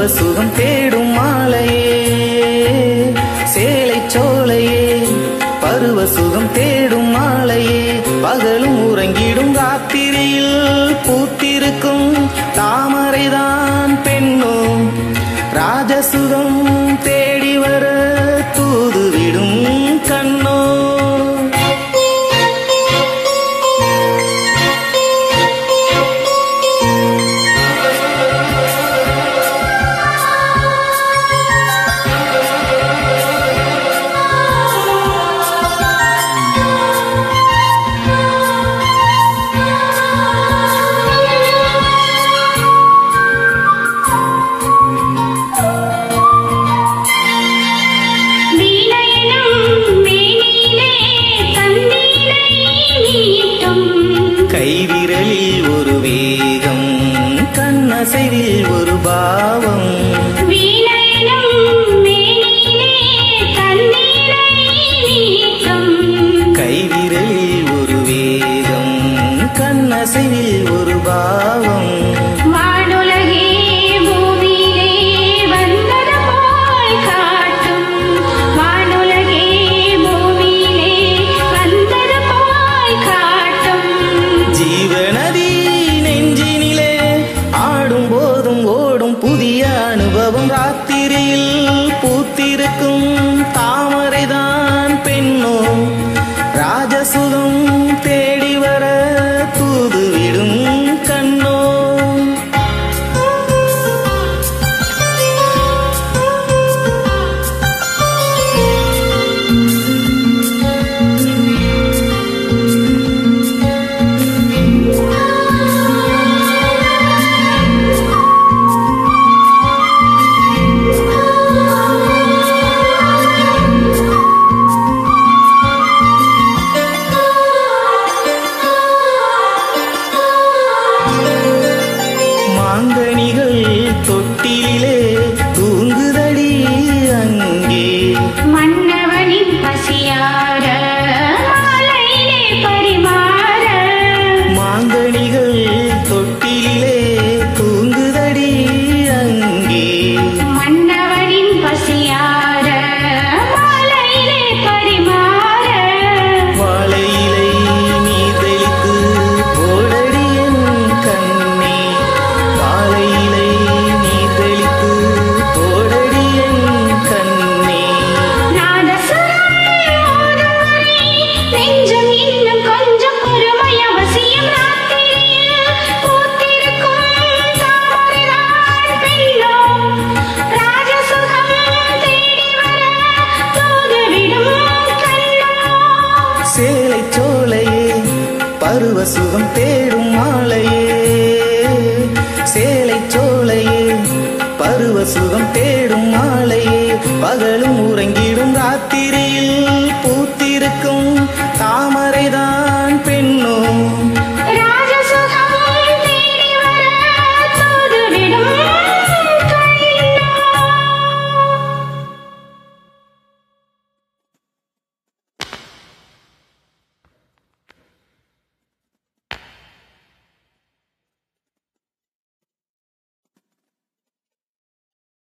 சுகம் தேடும் மாலையே சேலை சோலையே பருவ சுகம் தேடும் மாலையே பகலும் உறங்கிடும் ராத்திரியில் பூத்திருக்கும் தாமரைதான் பெண்ணோ ராஜசுகம் தேடி வர தூதுவிடும் கண்ணோ வீணையனும் மேனியிலே தந்தீனை நீட்டும் கைவிரலில் ஒரு வேகம் கண்ணசைவில் ஒரு பாவம் வீணையனும் மேனியிலே தந்தீனை நீட்டும் கைவிரலில் ஒரு வேகம் கண்ணசைவில் ஒரு பாவம் வானுலகே பூமியிலே வந்தது போல் காட்டும் வானுலகே பூமியிலே வந்தது போல் காட்டும் ஜீவநதி நெஞ்சினிலே ஆடும் போதும் ஓடும் புதிய அனுபவம் ராத்திரியில் பூத்திருக்கும் தாமரைதான் பெண்ணோ ராஜசுகம் தேடி வர தூதுவிடும் கண்ணோ மாங்கனிகள் தொட்டிலே தூங்குதடி அங்கே மன்னவனின் பசியார மாலையிலே பரிமாற மாங்கனிகள் தொட்டிலே தூங்குதடி அங்கே மன்னவனின் பசியார மாலையிலே பரிமாற வாழையிலை நீ தெளித்து போடடி என் கண்ணே வாழையிலை நீ தெளித்து போடடி என் கண்ணே நாதசுரம் ஓதும் வரை நெஞ்சம் இன்னும் கொஞ்சம் பொறுமை அவசியம் ராத்திரியில் பூத்திருக்கும் தாமரைதான் பெண்ணோ ராஜசுகம் தேடி வர தூதுவிடும் கண்ணோ சேலை சோலையே பருவ சுகம் தேடும் மாலையே சேலை சோலையே பருவ சுகம் தேடும் மாலையே பகலும் உறங்கிடும் ராத்திரியில் பூத்திருக்கும் தாமரைதான்